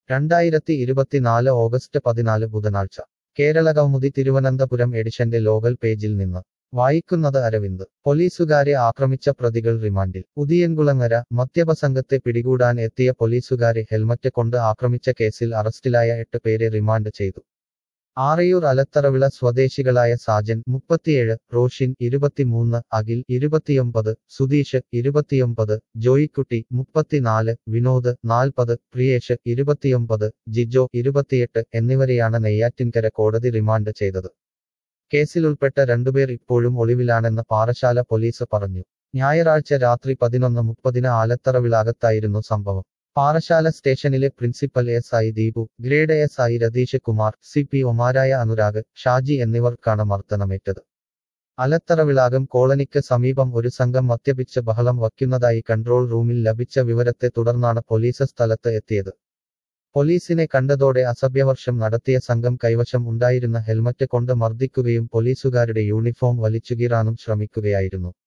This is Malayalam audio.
രണ്ടായിരത്തി ഇരുപത്തിനാല് ഓഗസ്റ്റ് പതിനാല് ബുധനാഴ്ച കേരളകൗമുദി തിരുവനന്തപുരം എഡിഷന്റെ ലോകൽ പേജിൽ നിന്ന് വായിക്കുന്നത് അരവിന്ദ് പോലീസുകാരെ ആക്രമിച്ച പ്രതികൾ റിമാൻഡിൽ ഉദിയൻകുളങ്ങര മദ്യപസംഘത്തെ പിടികൂടാൻ എത്തിയ പോലീസുകാരെ ഹെൽമറ്റ് കൊണ്ട് ആക്രമിച്ച കേസിൽ അറസ്റ്റിലായ എട്ട് പേരെ റിമാൻഡ് ചെയ്തു ആറയൂർ അലത്തറവിള സ്വദേശികളായ സാജൻ മുപ്പത്തിയേഴ് റോഷിൻ ഇരുപത്തിമൂന്ന് അഖിൽ ഇരുപത്തിയൊമ്പത് സുധീഷ് ഇരുപത്തിയൊമ്പത് ജോയിക്കുട്ടി മുപ്പത്തിനാല് വിനോദ് നാൽപ്പത് പ്രിയേഷ് ഇരുപത്തിയൊമ്പത് ജിജോ ഇരുപത്തിയെട്ട് എന്നിവരെയാണ് നെയ്യാറ്റിൻകര കോടതി റിമാൻഡ് ചെയ്തത് കേസിലുൾപ്പെട്ട രണ്ടുപേർ ഇപ്പോഴും ഒളിവിലാണെന്ന് പാറശാല പോലീസ് പറഞ്ഞു ഞായറാഴ്ച രാത്രി പതിനൊന്ന് മുപ്പതിന് ആലത്തറവിളാകത്തായിരുന്നു സംഭവം പാറശാല സ്റ്റേഷനിലെ principal S I Deepu grade S I Ratheesh Kumar C P ഒമാരായ അനുരാഗ് ഷാജി എന്നിവർക്കാണ് മർദ്ദനമേറ്റത് അലത്തറവിളാകം കോളനിക്ക് സമീപം ഒരു സംഘം മദ്യപിച്ച് ബഹളം വയ്ക്കുന്നതായി കൺട്രോൾ റൂമിൽ ലഭിച്ച വിവരത്തെ തുടർന്നാണ് പോലീസ് സ്ഥലത്ത് എത്തിയത് പോലീസിനെ കണ്ടതോടെ അസഭ്യവർഷം നടത്തിയ സംഘം കൈവശം ഉണ്ടായിരുന്ന ഹെൽമറ്റ് കൊണ്ട് മർദ്ദിക്കുകയും പോലീസുകാരുടെ യൂണിഫോം വലിച്ചുകീറാനും ശ്രമിക്കുകയായിരുന്നു